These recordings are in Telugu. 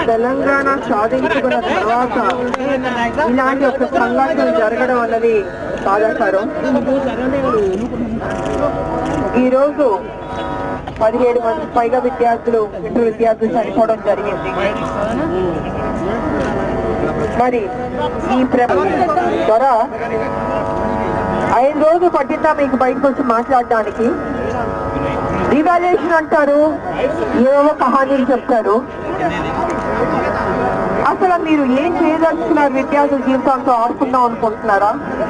తెలంగాణ సాధించుకున్న తర్వాత ఇలాంటి ఒక సంఘటన జరగడం అన్నది బాధాకరం ఈరోజు పదిహేడు మంది పైగా విద్యార్థులు ఇంటర్ విద్యార్థులు చనిపోవడం జరిగింది మరి ఈ ప్రభుత్వం ద్వారా ఐదు రోజులు పట్టిందా మీకు బయటకు వచ్చి మాట్లాడడానికి రివాల్యూషన్ అంటారు ఏవో కహానీలు చెప్తారు అసలు మీరు ఏం చేయదలుచుకున్నారు విద్యార్థుల జీవితాంతో ఆడుకుందాం అనుకుంటున్నారా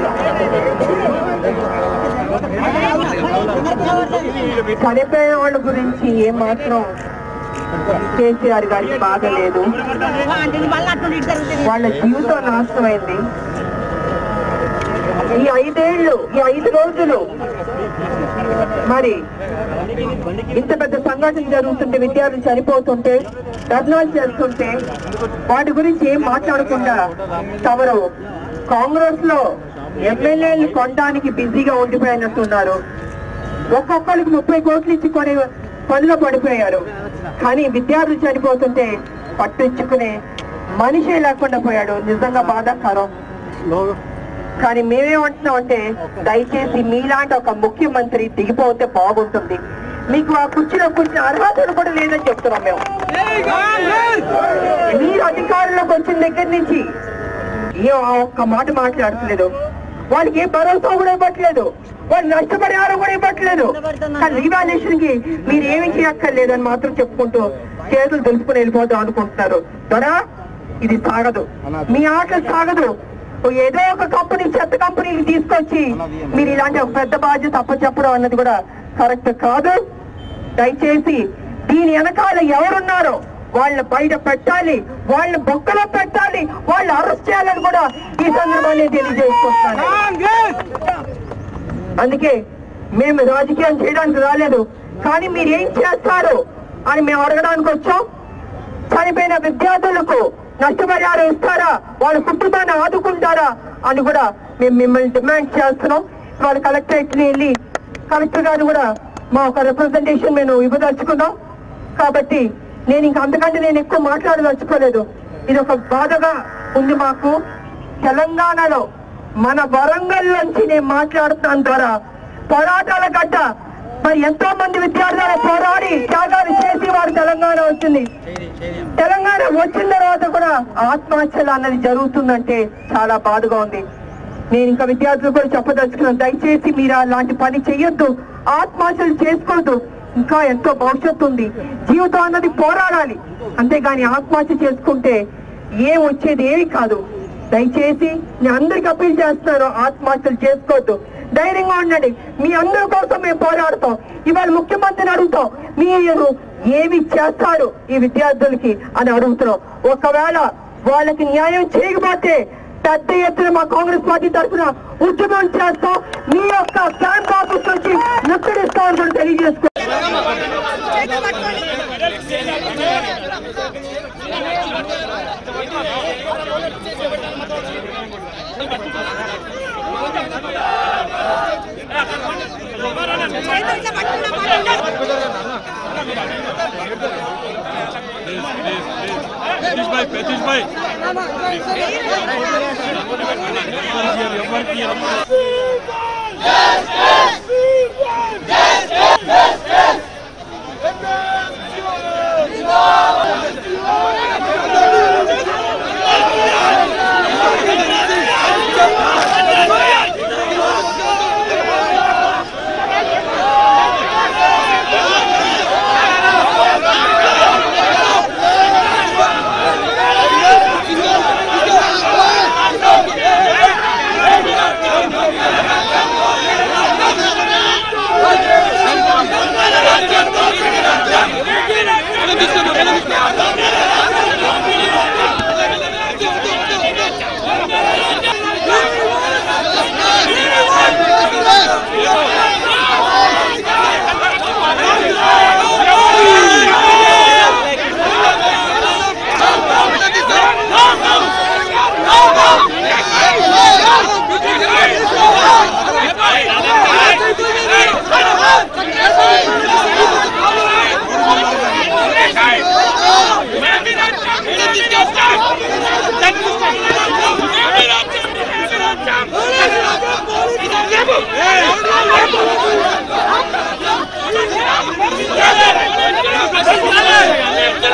చనిపోయిన వాళ్ళ గురించి ఏం మాత్రం కేసీఆర్ గారికి బాధ లేదు వాళ్ళ జీవితం నాశనమైంది ఈ ఐదేళ్లు ఈ ఐదు రోజులు మరి ఇంత పెద్ద సంఘటన జరుగుతుంటే విద్యార్థులు చనిపోతుంటే ధర్నాలు చేస్తుంటే వాటి గురించి ఏం మాట్లాడకుండా తమరు కాంగ్రెస్ లో ఎమ్మెల్యేలు కొనడానికి బిజీగా ఉండిపోయినట్టున్నారు ఒక్కొక్కరికి ముప్పై కోట్లు ఇచ్చి కొనే పనిలో పడిపోయారు కానీ విద్యార్థులు చనిపోతుంటే పట్టించుకునే మనిషే లేకుండా పోయాడు నిజంగా బాధాకరం కానీ మేమేమంటున్నాం అంటే దయచేసి మీలాంటి ఒక ముఖ్యమంత్రి దిగిపోతే బాగుంటుంది మీకు ఆ కుర్చీలో కూర్చున్న అర్హతలు కూడా లేదని చెప్తున్నాం మేము మీరు అధికారంలోకి వచ్చిన దగ్గర నుంచి ఏ ఒక్క మాట మాట్లాడట్లేదు వాళ్ళకి ఏ భరోసా కూడా ఇవ్వట్లేదు వాళ్ళు నష్టపరిహారం కూడా ఇవ్వట్లేదు కానీ రివాల్యూషన్ కి మీరు ఏమి చేయక్కర్లేదు అని మాత్రం చెప్పుకుంటూ చేతులు దులుపుకుని వెళ్ళిపోతాం అనుకుంటున్నారు దొరా ఇది సాగదు మీ ఆట సాగదు ఏదో ఒక కంపెనీ చెత్త కంపెనీకి తీసుకొచ్చి మీరు ఇలాంటి ఒక పెద్ద బాధ్యత అప్పచెప్పడం అన్నది కూడా కరెక్ట్ కాదు దయచేసి దీని వెనకాల ఎవరున్నారో వాళ్ళని బయట పెట్టాలి వాళ్ళని బొక్కలో పెట్టాలి వాళ్ళు అరెస్ట్ చేయాలని కూడా ఈ సందర్భాన్ని తెలియజేసుకుంటున్నాను అందుకే మేము రాజకీయం చేయడానికి రాలేదు కానీ మీరు ఏం చేస్తారు అని మేము అడగడానికి వచ్చాం చనిపోయిన విద్యార్థులకు నష్టపరిహారం ఇస్తారా వాళ్ళ కుటుంబాన్ని ఆదుకుంటారా అని కూడా మేము మిమ్మల్ని డిమాండ్ చేస్తున్నాం వాళ్ళ కలెక్టరేట్ ని వెళ్ళి కలెక్టర్ గారు కూడా మా ఒక రిప్రజెంటేషన్ మేము ఇవ్వదలుచుకున్నాం కాబట్టి నేను ఇంకా అంతకంటే నేను ఎక్కువ మాట్లాడదలుచుకోలేదు ఇది ఒక బాధగా ఉంది మాకు తెలంగాణలో మన వరంగల్ నుంచి నేను మాట్లాడుతున్నాను ద్వారా పోరాటాల గడ్డ మరి ఎంతో మంది విద్యార్థులు పోరాడి త్యాగాలు చేసి వారు తెలంగాణ వచ్చింది తెలంగాణ వచ్చిన తర్వాత కూడా ఆత్మహత్యలు అన్నది జరుగుతుందంటే చాలా బాధగా ఉంది నేను ఇంకా విద్యార్థులు కూడా చెప్పదలుచుకున్నాను దయచేసి మీరు అలాంటి పని చెయ్యొద్దు ఆత్మహత్యలు చేసుకోవద్దు ఇంకా ఎంతో భవిష్యత్తు ఉంది జీవితం అన్నది పోరాడాలి అంతేగాని ఆత్మహత్య చేసుకుంటే ఏం వచ్చేది ఏమి కాదు దయచేసి నేను అందరికి అప్పీల్ చేస్తున్నాను ఆత్మహత్యలు చేసుకోవద్దు ధైర్యంగా ఉండండి మీ అందరి కోసం మేము పోరాడతాం ఇవాళ ముఖ్యమంత్రిని అడుగుతాం మీరు ఏమి చేస్తారు ఈ విద్యార్థులకి అని అడుగుతున్నాం ఒకవేళ వాళ్ళకి న్యాయం చేయకపోతే పెద్ద ఎత్తున మా కాంగ్రెస్ పార్టీ తరఫున ఉద్యమం చేస్తాం మీ యొక్క క్యాంప్ ఆఫీస్ నుంచి ముట్టడిస్తామని కూడా తెలియజేసుకో పెతీష్ భాయ్ పెతీష్ భాయ్ ఎవరికి వెనక్కి తీసుకోండి, వెనక్కి తీసుకోండి.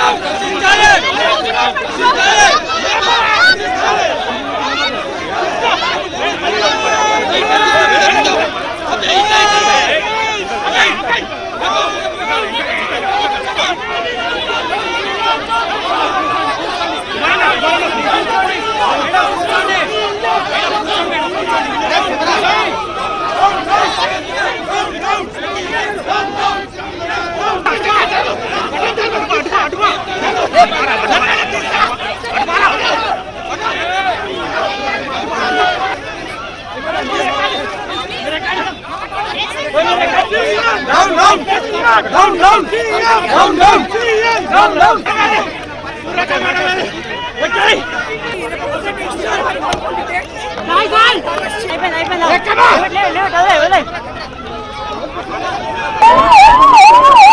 అయిపోయింది అయిపోయింది లేవు, లేవు, లేవు, వదిలేయ్, వదిలేయ్.